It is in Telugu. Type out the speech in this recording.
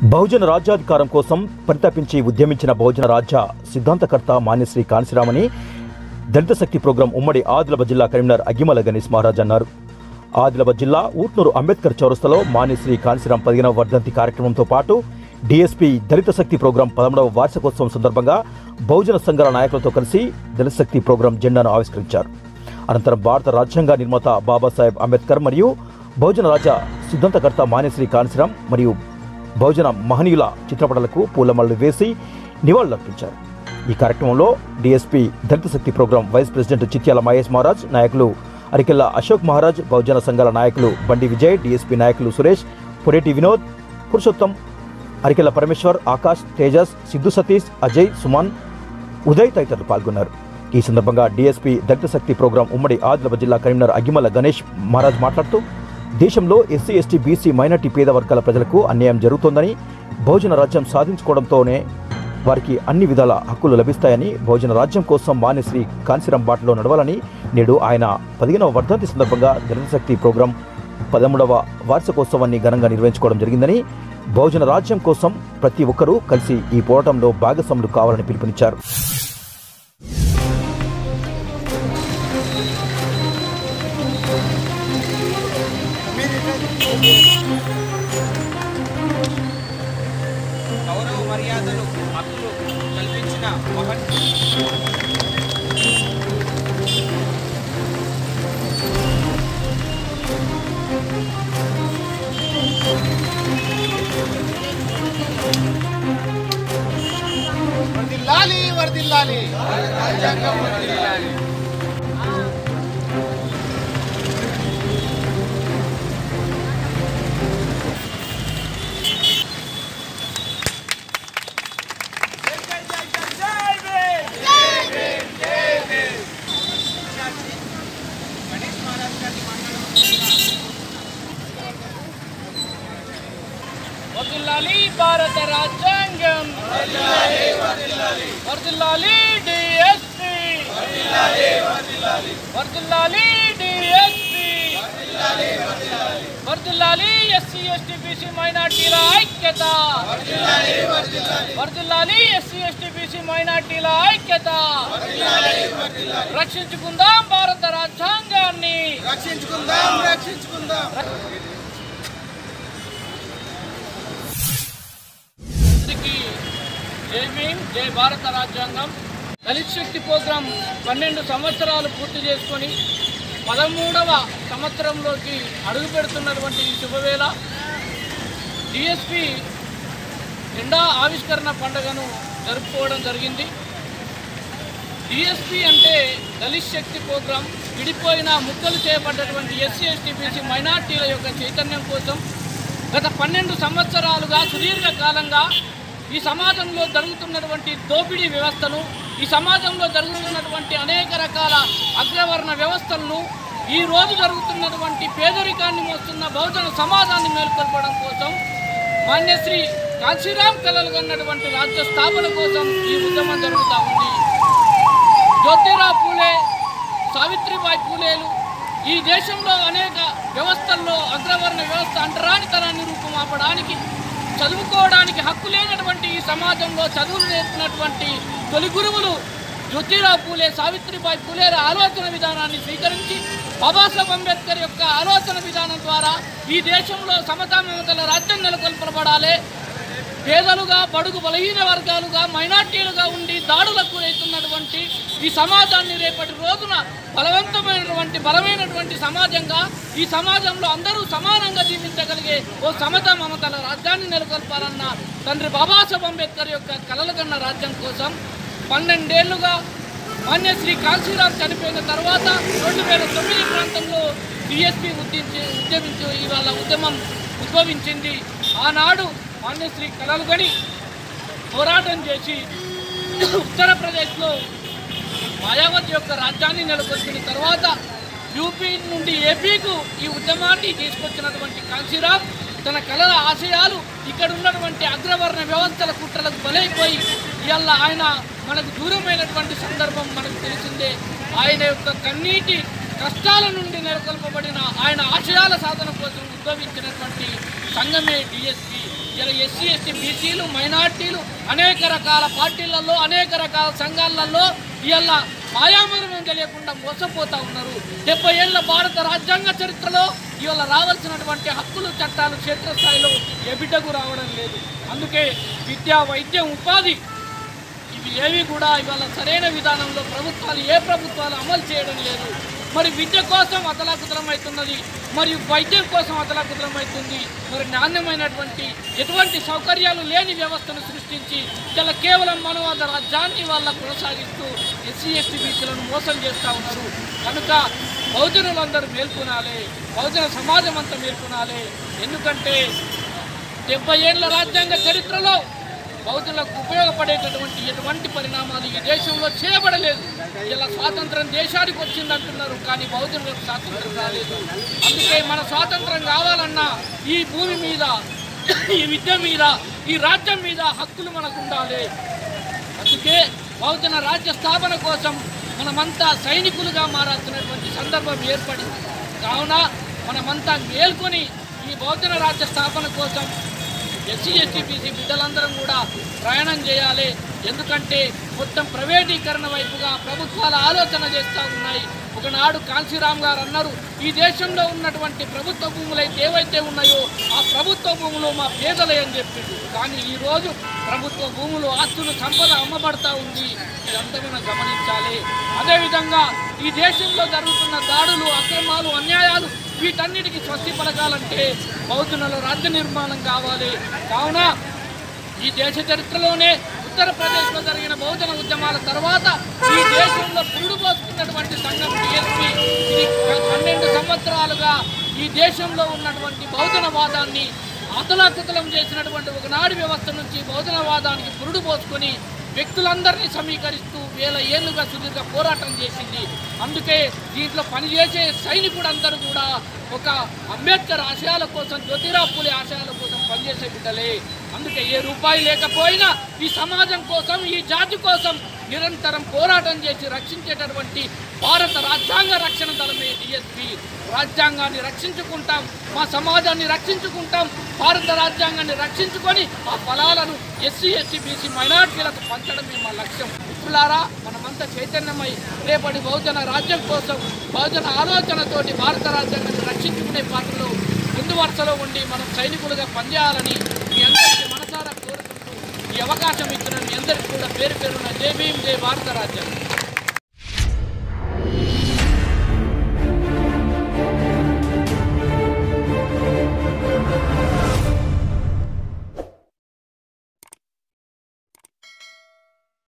బహుజన రాజ్యాధికారం కోసం పరితపించి ఉద్యమించిన బహుజన రాజ్య సిద్ధాంతకర్త మాన్యశ్రీ కాన్సిరామని దళిత శక్తి ప్రోగ్రాం ఉమ్మడి ఆదిలాబాద్ జిల్లా కరీంనగర్ అగ్గిమల గణేష్ మహారాజ్ అన్నారు ఆదిలాబాద్ జిల్లా ఊట్నూరు అంబేద్కర్ చౌరస్తలో మాన్యశ్రీ కాన్సిరాం పదిహేనవ వర్ధంతి కార్యక్రమంతో పాటు డిఎస్పీ దళిత శక్తి ప్రోగ్రాం పదమూడవ వార్షికోత్సవం సందర్భంగా బహుజన సంఘాల నాయకులతో కలిసి దళిత శక్తి ప్రోగ్రాం జెండాను ఆవిష్కరించారు అనంతరం భారత రాజ్యాంగ నిర్మాత బాబాసాహెబ్ అంబేద్కర్ మరియు బహుజన రాజ్య సిద్ధాంతకర్త మాన్యశ్రీ కాన్సిరాం మరియు బహుజన మహనీయుల చిత్రపటాలకు పూలమాలలు వేసి నివాళులర్పించారు ఈ కార్యక్రమంలో DSP Dalit Shakti program vice president Chityala Mahesh Maharaj నాయకులు అరికెల్ల అశోక్ మహారాజ్ బహుజన సంఘాల నాయకులు బండి విజయ్ డిఎస్పీ నాయకులు సురేష్ పొరేటి వినోద్ పురుషోత్తం అరికెల్ల పరమేశ్వర్ ఆకాష్ తేజస్ సిద్ధు సతీష్ అజయ్ సుమన్ ఉదయ్ తదితరులు పాల్గొన్నారు ఈ సందర్భంగా డిఎస్పీ దళిత శక్తి ప్రోగ్రాం ఉమ్మడి ఆదిలాబాద్ జిల్లా కరీంనగర్ అగిమల గణేష్ మహారాజ్ మాట్లాడుతూ దేశంలో ఎస్సీ ఎస్టీ బీసీ మైనార్టీ పేద వర్గాల ప్రజలకు అన్యాయం జరుగుతోందని బహుజన రాజ్యం సాధించుకోవడంతోనే వారికి అన్ని విధాల హక్కులు లభిస్తాయని బహుజన రాజ్యం కోసం మాన్యశ్రీ కాన్సిరం బాటలో నడవాలని నేడు ఆయన పదిహేనవ వర్ధంతి సందర్భంగా దళిత శక్తి ప్రోగ్రాం పదమూడవ వార్షికోత్సవాన్ని ఘనంగా నిర్వహించుకోవడం జరిగిందని బహుజన రాజ్యం కోసం ప్రతి ఒక్కరూ కలిసి ఈ పోరాటంలో భాగస్వాములు కావాలని పిలుపునిచ్చారు గౌరవ మర్యాదలు హక్కులు కల్పించిన మహన్ వర్దిల్లాలి వర్దిల్లాలి గణేష్ మహారాజ్ గారిని వర్దిల్లాలి భారత రాజ్యాంగం వర్దిల్లాలి డిఎస్పి వర్దిల్లాలి డిఎస్పి వర్దిల్లాలి ఎస్సీ ఎస్టీ బీసీ మైనార్టీల ఐక్యత వర్దిల్లాలి ఎస్సీ ఎస్టీ బీసీ మైనార్టీల ఐక్యత రక్షించుకుందాం భారత రాజ్యాంగాన్ని రక్షించుకుందాం రక్షించుకుందాం అందరికీ జై భీమ్ జై భారత రాజ్యాంగం దళిత్ శక్తి ప్రోగ్రాం పన్నెండు సంవత్సరాలు పూర్తి చేసుకొని పదమూడవ సంవత్సరంలోకి అడుగు పెడుతున్నటువంటి ఈ శుభవేళ డిఎస్పి జెండా ఆవిష్కరణ పండుగను జరుపుకోవడం జరిగింది డిఎస్పి అంటే దళిత్ శక్తి ప్రోగ్రాం విడిపోయిన ముక్కలు చేయబడ్డటువంటి ఎస్సీ ఎస్టీ బీసీ మైనార్టీల యొక్క చైతన్యం కోసం గత పన్నెండు సంవత్సరాలుగా సుదీర్ఘ కాలంగా ఈ సమాజంలో జరుగుతున్నటువంటి దోపిడీ వ్యవస్థను ఈ సమాజంలో జరుగుతున్నటువంటి అనేక రకాల అగ్రవర్ణ వ్యవస్థలను ఈ రోజు జరుగుతున్నటువంటి పేదరికాన్ని మోస్తున్న బహుజన సమాజాన్ని మేల్కొల్పడం కోసం మాన్యశ్రీ కాశీరాం కలలు కన్నటువంటి రాజ్య స్థాపన కోసం ఈ ఉద్యమం జరుగుతూ ఉంది జ్యోతిరావు పూలే సావిత్రిబాయి పూలేలు ఈ దేశంలో అనేక వ్యవస్థల్లో అగ్రవర్ణ వ్యవస్థ అంటరానితనాన్ని రూపుమాపడానికి చదువుకోవడానికి హక్కు లేనటువంటి ఈ సమాజంలో చదువులు నేర్పినటువంటి తొలి గురువులు జ్యోతిరావు పూలే సావిత్రిబాయి పూలేల ఆలోచన విధానాన్ని స్వీకరించి బాబాసాహెబ్ అంబేద్కర్ యొక్క ఆలోచన విధానం ద్వారా ఈ దేశంలో సమతా మమతల రాజ్యం నెలకొల్పబడాలి పేదలుగా బడుగు బలహీన వర్గాలుగా మైనార్టీలుగా ఉండి దాడులకు గురవుతున్నటువంటి ఈ సమాజాన్ని రేపటి రోజున బలవంతమైనటువంటి బలమైనటువంటి సమాజంగా ఈ సమాజంలో అందరూ సమానంగా జీవించగలిగే ఓ సమత మమతల రాజ్యాన్ని నెలకొల్పాలన్న తండ్రి బాబాసాహెబ్ అంబేద్కర్ యొక్క కలలు కన్న రాజ్యం కోసం పన్నెండేళ్లుగా మాన్యశ్రీ కాశీరామ్ చనిపోయిన తర్వాత రెండు వేల తొమ్మిది ప్రాంతంలో డిఎస్పి ఉద్యమించి ఉద్యమించి ఇవాళ ఉద్యమం ఉద్భవించింది ఆనాడు మాన్యశ్రీ కలలుగని పోరాటం చేసి ఉత్తరప్రదేశ్లో మాయావతి యొక్క రాజ్యాన్ని నెలకొల్పిన తర్వాత యూపీ నుండి ఏపీకు ఈ ఉద్యమాన్ని తీసుకొచ్చినటువంటి కాశీరామ్ తన కళల ఆశయాలు ఇక్కడ ఉన్నటువంటి అగ్రవర్ణ వ్యవస్థల కుట్రలకు బలైపోయి ఇవాళ ఆయన మనకు దూరమైనటువంటి సందర్భం మనకు తెలిసిందే ఆయన యొక్క కన్నీటి కష్టాల నుండి నెలకొల్పబడిన ఆయన ఆశయాల సాధన కోసం ఉద్భవించినటువంటి సంఘమే డిఎస్పి ఇలా ఎస్సీ ఎస్టీ బీసీలు మైనార్టీలు అనేక రకాల పార్టీలలో అనేక రకాల సంఘాలలో ఇవాళ మాయామరణం తెలియకుండా మోసపోతా ఉన్నారు డెబ్బై ఏళ్ల భారత రాజ్యాంగ చరిత్రలో ఇవాళ రావాల్సినటువంటి హక్కులు చట్టాలు క్షేత్రస్థాయిలో ఏ బిడ్డకు రావడం లేదు అందుకే విద్య వైద్యం ఉపాధి ఇవి ఏవి కూడా ఇవాళ సరైన విధానంలో ప్రభుత్వాలు ఏ ప్రభుత్వాలు అమలు చేయడం లేదు మరి విద్య కోసం అతలాకుతలం అవుతున్నది మరియు వైద్యం కోసం అతలాకుతలం అవుతుంది మరి నాణ్యమైనటువంటి ఎటువంటి సౌకర్యాలు లేని వ్యవస్థను సృష్టించి ఇలా కేవలం మనవాద రాజ్యాన్ని వాళ్ళ కొనసాగిస్తూ ఎస్సీ ఎస్టీ బీసీలను మోసం చేస్తూ ఉన్నారు కనుక బహుజనులందరూ మేల్కొనాలి బహుజన సమాజం అంతా మేల్కొనాలి ఎందుకంటే డెబ్బై ఏళ్ల రాజ్యాంగ చరిత్రలో బౌద్ధులకు ఉపయోగపడేటటువంటి ఎటువంటి పరిణామాలు ఈ దేశంలో చేయబడలేదు ఇలా స్వాతంత్రం దేశానికి వచ్చింది అంటున్నారు కానీ బౌద్ధులకు స్వాతంత్రం రాలేదు అందుకే మన స్వాతంత్రం కావాలన్నా ఈ భూమి మీద ఈ విద్య మీద ఈ రాజ్యం మీద హక్కులు మనకు ఉండాలి అందుకే బహుజన రాజ్య స్థాపన కోసం మనమంతా సైనికులుగా మారాల్సినటువంటి సందర్భం ఏర్పడింది కావున మనమంతా మేల్కొని ఈ బహుజన రాజ్య స్థాపన కోసం ఎస్సీ ఎస్టీ బీసీ బిడ్డలందరం కూడా ప్రయాణం చేయాలి ఎందుకంటే మొత్తం ప్రైవేటీకరణ వైపుగా ప్రభుత్వాలు ఆలోచన చేస్తూ ఉన్నాయి ఒకనాడు కాంశీరామ్ గారు అన్నారు ఈ దేశంలో ఉన్నటువంటి ప్రభుత్వ భూములు అయితే ఏవైతే ఉన్నాయో ఆ ప్రభుత్వ భూములు మా పేదలే అని చెప్పిండు కానీ ఈరోజు ప్రభుత్వ భూములు ఆస్తులు సంపద అమ్మబడతా ఉంది ఇదంతా మనం గమనించాలి అదేవిధంగా ఈ దేశంలో జరుగుతున్న దాడులు అక్రమాలు అన్యాయాలు వీటన్నిటికీ స్వస్తి పలకాలంటే బౌద్ధులలో రాజ్య నిర్మాణం కావాలి కావున ఈ దేశ చరిత్రలోనే ఉత్తరప్రదేశ్లో జరిగిన బహుజన ఉద్యమాల తర్వాత ఈ దేశంలో పురుడు పోసుకున్నటువంటి సంఘం టీఎస్పీ ఇది పన్నెండు సంవత్సరాలుగా ఈ దేశంలో ఉన్నటువంటి బహుజనవాదాన్ని అతలాకుతలం చేసినటువంటి ఒకనాడు వ్యవస్థ నుంచి బహుజనవాదానికి పురుడు పోసుకొని వ్యక్తులందరినీ సమీకరిస్తూ వేల ఏళ్ళుగా సుదీర్ఘ పోరాటం చేసింది అందుకే దీంట్లో పనిచేసే సైనికుడందరూ కూడా ఒక అంబేద్కర్ ఆశయాల కోసం జ్యోతిరావు పూలే ఆశయాల కోసం పనిచేసే బిడ్డలే అందుకే ఏ రూపాయి లేకపోయినా ఈ సమాజం కోసం ఈ జాతి కోసం నిరంతరం పోరాటం చేసి రక్షించేటటువంటి భారత రాజ్యాంగ రక్షణ దళమే డిఎస్పి రాజ్యాంగాన్ని రక్షించుకుంటాం మా సమాజాన్ని రక్షించుకుంటాం భారత రాజ్యాంగాన్ని రక్షించుకొని ఆ ఫలాలను ఎస్సీ ఎస్టీ బీసీ మైనార్టీలకు పంచడమే మా లక్ష్యం మిత్రులారా మనమంతా చైతన్యమై రేపటి బహుజన రాజ్యం కోసం బహుజన ఆలోచనతోటి భారత రాజ్యాంగాన్ని రక్షించుకునే పాత్రలో ముందు వరుసలో ఉండి మనం సైనికులుగా పనిచేయాలని మీ అందరికీ మనసారా కోరుకుంటూ ఈ అవకాశం ఇచ్చిన మీ అందరికీ కూడా పేరు పేరున జై భీమ్ జై భారత రాజ్యాంగం